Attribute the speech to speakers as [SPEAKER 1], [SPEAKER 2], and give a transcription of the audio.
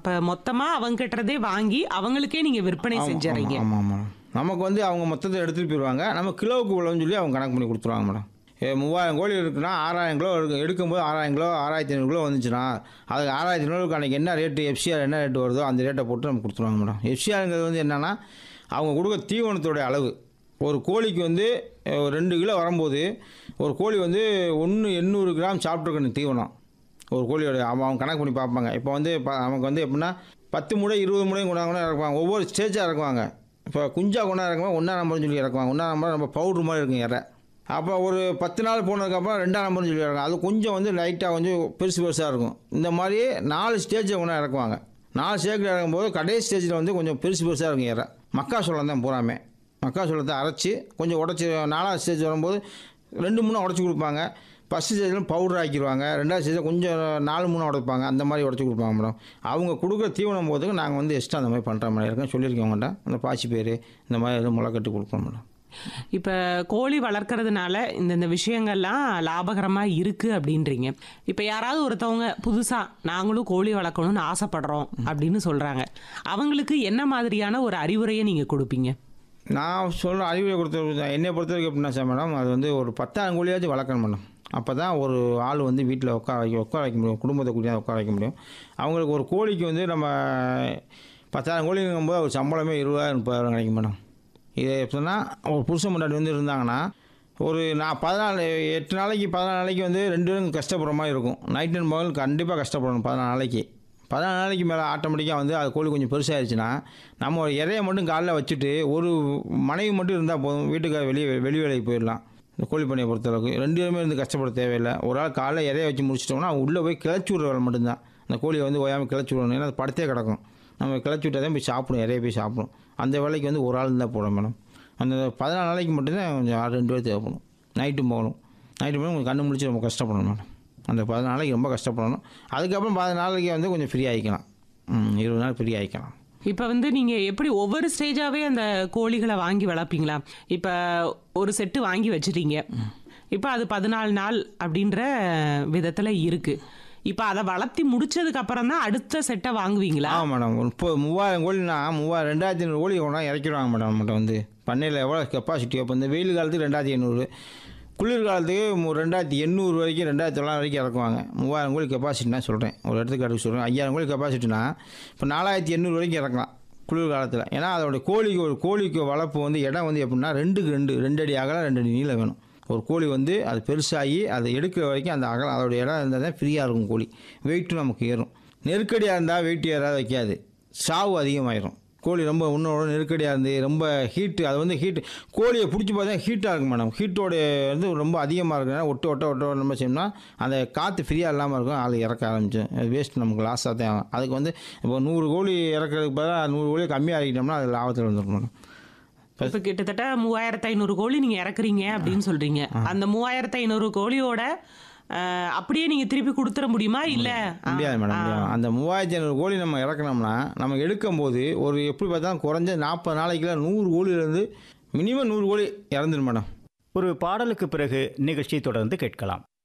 [SPEAKER 1] அப்ப மொத்தமா அவங்க கிட்டதே வாங்கி அவங்களுக்கே நீங்க விற்பனை செஞ்சுறீங்க
[SPEAKER 2] ஆமாம் ஆமாம் நமக்கு வந்து அவங்க மொத்தத்தை எடுத்துகிட்டு போயிடுவாங்க நம்ம கிலோவுக்கு இவ்வளோன்னு சொல்லி அவங்க கணக்கு பண்ணி கொடுத்துருவாங்க மேடம் ஏ, மூவாயிரம் கோழி இருக்குன்னா ஆறாயிரம் கிலோ எடுக்க எடுக்கும்போது ஆறாயிரம் கிலோ ஆறாயிரத்தி ஐநூறு கிலோ வந்துச்சுன்னா அதுக்கு ஆறாயிரத்தி ஐநூறுக்கு அன்றைக்கி என்ன ரேட்டு எஃப்சிஆர் என்ன ரேட்டு வருதோ அந்த ரேட்டை போட்டு நம்ம கொடுத்துருவாங்க மேடம் எஃப்சிஆருங்கிறது வந்து என்னென்னா அவங்க கொடுக்குற தீவனத்தோடைய அளவு ஒரு கோழிக்கு வந்து அஹ், ஒரு ரெண்டு கிலோ வரும்போது ஒரு கோழி வந்து ஒன்று எண்ணூறு கிராம் சாப்பிட்ருக்கணும் தீவனம் ஒரு கோழியோட அவன் அவங்க கணக்கு பண்ணி பார்ப்பாங்க இப்போ வந்து ப- நமக்கு வந்து எப்படின்னா பத்து முறை இருபது முறையும் கொண்டாந்து கூட இறக்குவாங்க ஒவ்வொரு ஸ்டேஜாக இறக்குவாங்க இப்போ குஞ்சா கொண்டா இறக்குவாங்க ஒன்றா நம்பர்னு சொல்லி இறக்குவாங்க ஒன்றா நம்பர் நம்ம பவுட்ரு மாதிரி இருக்கும் இறை அப்போ ஒரு பத்து நாள் போனதுக்கப்புறம் ரெண்டாம் நம்பர்னு சொல்லி இறக்கும் அது கொஞ்சம் வந்து லைட்டாக கொஞ்சம் பெருசு பெருசாக இருக்கும் இந்த மாதிரியே நாலு ஸ்டேஜை கொண்டா இறக்குவாங்க நாலு ஸ்டேஜில் இறக்கும்போது கடைசி ஸ்டேஜில் வந்து கொஞ்சம் பெருசு பெருசாக இருக்கும் இறை மக்காசோளம் தான் பூராமே மக்காசோளத்தை அரைச்சி கொஞ்சம் உடச்சி நாலாவது ஸ்டேஜ் வரும்போது ரெண்டு மூணு உடச்சி கொடுப்பாங்க ஃபஸ்ட்டு ஸ்டேஜில் பவுடர் ஆக்கிடுவாங்க ரெண்டாவது ஸ்டேஜில் கொஞ்சம் நாலு மூணு உடைப்பாங்க அந்த மாதிரி உடச்சி கொடுப்பாங்க மேடம் அவங்க கொடுக்குற தீவனம் போதுக்கு நாங்கள் வந்து எக்ஸ்ட்ரா அந்த மாதிரி பண்ணுற மாதிரி இருக்கோம் சொல்லியிருக்கோம் அவங்கள்ட்ட அந்த பாசி பேர் இந்த மாதிரி எதுவும் முளைக்கட்டு கொடுப்போம் மேடம்
[SPEAKER 1] இப்ப கோழி வளர்க்கறதுனால இந்த இந்த விஷயங்கள்லாம் லாபகரமா இருக்கு அப்படின்றீங்க இப்ப யாராவது ஒருத்தவங்க புதுசா நாங்களும் கோழி வளர்க்கணும்னு ஆசைப்படுறோம் அப்படின்னு சொல்றாங்க அவங்களுக்கு என்ன மாதிரியான ஒரு அறிவுரையை நீங்க கொடுப்பீங்க
[SPEAKER 2] நான் சொல்கிற அறிவுரை கொடுத்த என்னை பொறுத்த வரைக்கும் எப்படின்னா சார் மேடம் அது வந்து ஒரு பத்தாயிரம் கோழியாச்சும் வளர்க்கணும் மேடம் அப்போ தான் ஒரு ஆள் வந்து வீட்டில் உட்கார வைக்க உட்கார வைக்க முடியும் குடும்பத்தை கூட்டியாக உட்கார வைக்க முடியும் அவங்களுக்கு ஒரு கோழிக்கு வந்து நம்ம பத்தாயிரம் கோழிங்கும்போது ஒரு சம்பளமே இருபதாயிரம் முப்பதாயிரம் கிடைக்கும் மேடம் இது எப்படின்னா ஒரு புருஷன் முன்னாடி வந்து இருந்தாங்கன்னா ஒரு நான் பதினாலு எட்டு நாளைக்கு பதினாலு நாளைக்கு வந்து ரெண்டு பேரும் கஷ்டப்படுற மாதிரி இருக்கும் நைட் அண்ட் பகல் கண்டிப்பாக கஷ்டப்படணும் பதினாலு நாளைக்கு பதினாலு நாளைக்கு மேலே ஆட்டோமேட்டிக்காக வந்து அது கோழி கொஞ்சம் பெருசாகிடுச்சுன்னா நம்ம ஒரு இறையை மட்டும் காலைல வச்சுட்டு ஒரு மனைவி மட்டும் இருந்தால் போதும் வீட்டுக்கு வெளியே வெளி வேலைக்கு போயிடலாம் இந்த கோழி பண்ணையை பொறுத்தளவுக்கு ரெண்டு பேருமே இருந்து கஷ்டப்பட தேவையில்லை ஒரு ஆள் காலைல இறைய வச்சு முடிச்சிட்டோம்னா அவன் உள்ளே போய் கிளச்சி விட்ற வேலை மட்டும்தான் அந்த கோழியை வந்து ஓயாமல் கிளச்சி விடணும் ஏன்னா அது படுத்தே கிடக்கும் நம்ம கிளச்சி விட்டால் தான் போய் சாப்பிடும் இறைய போய் சாப்பிடும் அந்த வேலைக்கு வந்து ஒரு ஆள் இருந்தால் போடும் மேடம் அந்த பதினாலு நாளைக்கு மட்டும்தான் கொஞ்சம் ஆறு ரெண்டு பேர் தேவைப்படும் நைட்டும் போகணும் நைட்டு போய் கொஞ்சம் கண்ணு முடிச்சு ரொம்ப கஷ்டப்படணும் மேடம் அந்த பதினாலு நாளைக்கு ரொம்ப கஷ்டப்படணும் அதுக்கப்புறம் பதினாலு நாளைக்கு வந்து கொஞ்சம் ஃப்ரீ ஆகிக்கலாம் ம், இருபது நாள் ஃப்ரீ ஆகிக்கலாம்
[SPEAKER 1] இப்ப வந்து நீங்க எப்படி ஒவ்வொரு ஸ்டேஜாவே அந்த கோழிகளை வாங்கி வளர்ப்பீங்களா இப்ப ஒரு செட்டு வாங்கி வச்சிட்டீங்க இப்ப அது பதினாலு நாள் அப்படின்ற விதத்துல இருக்கு இப்ப அதை வளர்த்தி முடிச்சதுக்கு அப்புறம் தான் அடுத்த செட்டை வாங்குவீங்களா
[SPEAKER 2] ஆமாம் மேடம் ஒரு முப்பது மூவாயிரம் கோழினா மூவாயிரம் ரெண்டாயிரத்தி ஐநூறு கோழி கொண்டா இறக்கிடுவாங்க மேடம் நம்மகிட்ட வந்து பண்ணையில் எவ்வளோ கெப்பாசிட்டி இப்போ இந்த வெயில் காலத்துக்கு ரெண்டாயிரத்தி ஐநூறு குளிர் காலத்துக்கு மு- ரெண்டாயிரத்தி எண்ணூறு வரைக்கும் ரெண்டாயிரத்தி தொள்ளாயிரம் வரைக்கும் இறக்குவாங்க மூவாயிரம் கோழி கெப்பாசிட்டினா சொல்கிறேன் ஒரு எடுத்துக்காட்டுக்கு சொல்கிறேன் ஐயாயிரம் கோழி கெப்பாசிட்டினா இப்போ நாலாயிரத்தி எண்ணூறு வரைக்கும் இறக்கலாம் குளிர் காலத்தில் ஏன்னா அதோட கோழிக்கு ஒரு கோழிக்கு வளர்ப்பு வந்து இடம் வந்து எப்படின்னா ரெண்டுக்கு ரெண்டு ரெண்டு அடி அகலம் ரெண்டு அடி நீளம் வேணும் ஒரு கோழி வந்து அது பெருசாகி அதை எடுக்கிற வரைக்கும் அந்த அகலம் அதோட இடம் இருந்தால் தான் ஃப்ரீயாக இருக்கும் கோழி வெயிட்டும் நமக்கு ஏறும் நெருக்கடியாக இருந்தால் வெயிட் ஏறாது வைக்காது சாவு அதிகமாயிரும் கோழி ரொம்ப உன்னோட நெருக்கடியாக இருந்து ரொம்ப ஹீட்டு அது வந்து ஹீட்டு கோழியை பிடிச்சி பார்த்தா ஹீட்டாக இருக்கும் மேடம் ஹீட்டோட வந்து ரொம்ப அதிகமாக இருக்குன்னா ஒட்டு ஒட்ட ஒட்ட ஒட்ட நம்ம செய்யணும்னா அந்த காற்று ஃப்ரீயாக இல்லாமல் இருக்கும் ஆள் இறக்க ஆரம்பிச்சிடும் அது வேஸ்ட் நமக்கு லாஸாக தான் ஆகும் அதுக்கு வந்து இப்போ நூறு கோழி இறக்கிறதுக்கு பதிலாக நூறு கோழி கம்மியாக இறக்கிட்டோம்னா அது லாபத்தில் வந்துடும் மேடம்
[SPEAKER 1] இப்ப கிட்டத்தட்ட மூவாயிரத்து ஐநூறு கோழி நீங்க இறக்குறீங்க அப்படின்னு சொல்றீங்க அந்த மூவாயிரத்து ஐநூறு கோழியோட அஹ், அப்படியே நீங்க திருப்பி கொடுத்துட முடியுமா இல்ல
[SPEAKER 2] முடியாது மேடம் முடியாது அந்த மூவாயிரத்தி ஐநூறு கோழி நம்ம இறக்கணும்னா நம்ம எடுக்கும்போது ஒரு எப்படி பார்த்தாலும் குறைஞ்ச நாற்பது நாளைக்குள்ள நூறு கோழியிலேருந்து மினிமம் நூறு கோழி இறந்துடும் மேடம்
[SPEAKER 3] ஒரு பாடலுக்கு பிறகு நிகழ்ச்சி தொடர்ந்து கேட்கலாம்